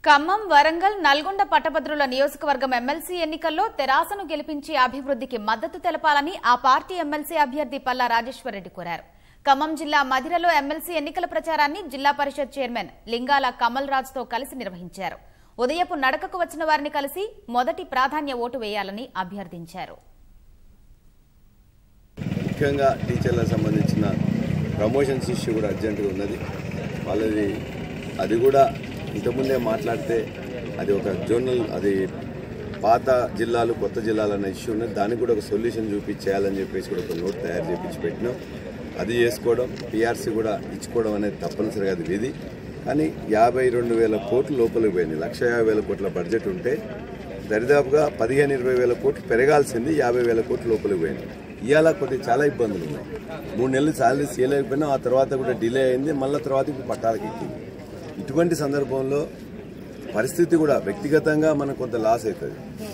ఖమ్మం వరంగల్ నల్గొండ పట్టభద్రుల నియోజకవర్గం ఎమ్మెల్సీ ఎన్నికల్లో తెరాసను గెలిపించి అభివృద్ధికి మద్దతు తెలపాలని ఆ పార్టీ ఎమ్మెల్సీ అభ్యర్థి పల్లా రాజేశ్వరరెడ్డి కోరారు ఖమ్మం జిల్లా మధిరలో ఎమ్మెల్సీ ఎన్నికల ప్రచారాన్ని జిల్లా పరిషత్ చైర్మన్ లింగాల కమల్ రాజ్తో కలిసి నిర్వహించారు ఉదయపు నడకకు వచ్చిన వారిని కలిసి మొదటి ప్రాధాన్య ఓటు వేయాలని అభ్యర్థించారు ముఖ్యంగా టీచర్లకు సంబంధించిన ప్రమోషన్స్ ఇష్యూ కూడా అర్జెంటుగా ఉన్నది వాళ్ళది అది కూడా ఇంతకుముందే మాట్లాడితే అది ఒక జోనల్ అది పాత జిల్లాలు కొత్త జిల్లాలు అన్న ఇష్యూ ఉన్నది దానికి కూడా ఒక సొల్యూషన్ చూపించేయాలని చెప్పేసి కూడా ఒక నోట్ తయారు చేపించి పెట్టినాం అది చేసుకోవడం పిఆర్సీ కూడా ఇచ్చుకోవడం అనేది తప్పనిసరిగా అది విధి కానీ యాభై రెండు వేల కోట్లు లోపలికి పోయింది లక్ష యాభై వేల కోట్ల బడ్జెట్ ఉంటే దరిదాపుగా పదిహేను ఇరవై వేల కోట్లు పెరగాల్సింది యాభై వేల కోట్లు లోపలికి పోయింది ఇవాళ కొద్దిగా చాలా ఇబ్బందులు ఉన్నాయి మూడు నెలలు సాలరీ చేయలేకపోయినా ఆ తర్వాత కూడా డిలే అయింది మళ్ళీ తర్వాత ఇప్పుడు పట్టాలకు ఎక్కింది ఇటువంటి సందర్భంలో పరిస్థితి కూడా వ్యక్తిగతంగా మనకు కొంత లాస్ అవుతుంది